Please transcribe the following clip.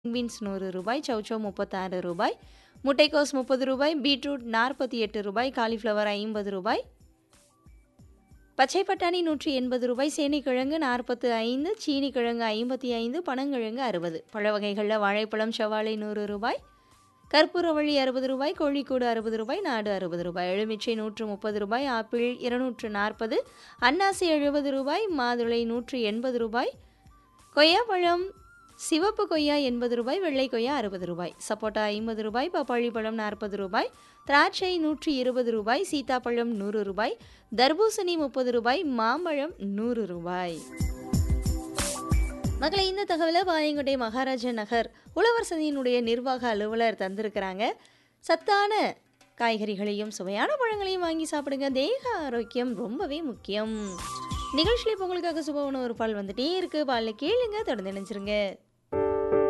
beans நூறு ரூபாய் சௌச்சௌ முப்பத்தாறு ரூபாய் முட்டைக்கோஸ் முப்பது ரூபாய் பீட்ரூட் நாற்பத்தி எட்டு ரூபாய் காலிஃப்ளவர் ஐம்பது ரூபாய் பச்சை பட்டாணி நூற்றி எண்பது ரூபாய் சேனைக்கிழங்கு நாற்பத்து ஐந்து சீனிக்கிழங்கு ஐம்பத்தி ஐந்து பனங்கிழங்கு அறுபது பழ வகைகளில் வாழைப்பழம் செவ்வாழை நூறு ரூபாய் கற்பூரவள்ளி அறுபது ரூபாய் கோழிக்கூடு அறுபது ரூபாய் நாடு அறுபது ரூபாய் எலுமிச்சை நூற்று முப்பது ரூபாய் ஆப்பிள் இருநூற்று நாற்பது அன்னாசி எழுபது ரூபாய் மாதுளை நூற்று எண்பது ரூபாய் கொய்யாப்பழம் சிவப்பு கொய்யா எண்பது ரூபாய் வெள்ளை கொய்யா அறுபது ரூபாய் சப்போட்டா ஐம்பது ரூபாய் பப்பாளி பழம் நாற்பது ரூபாய் திராட்சை நூற்றி இருபது ரூபாய் சீதாப்பழம் நூறு ரூபாய் தர்பூசணி முப்பது ரூபாய் மாம்பழம் நூறு ரூபாய் மக்களை இந்த தகவலை பாயங்குடை மகாராஜா நகர் உழவர் சதியினுடைய நிர்வாக அலுவலர் தந்திருக்கிறாங்க சத்தான காய்கறிகளையும் சுவையான பழங்களையும் வாங்கி சாப்பிடுங்க தேக ஆரோக்கியம் ரொம்பவே முக்கியம் நிகழ்ச்சியில் இப்போ உங்களுக்காக சுப உணவு ஒரு பால் வந்துட்டே இருக்கு பாலில் கேளுங்க தொடர்ந்து நினைச்சிருங்க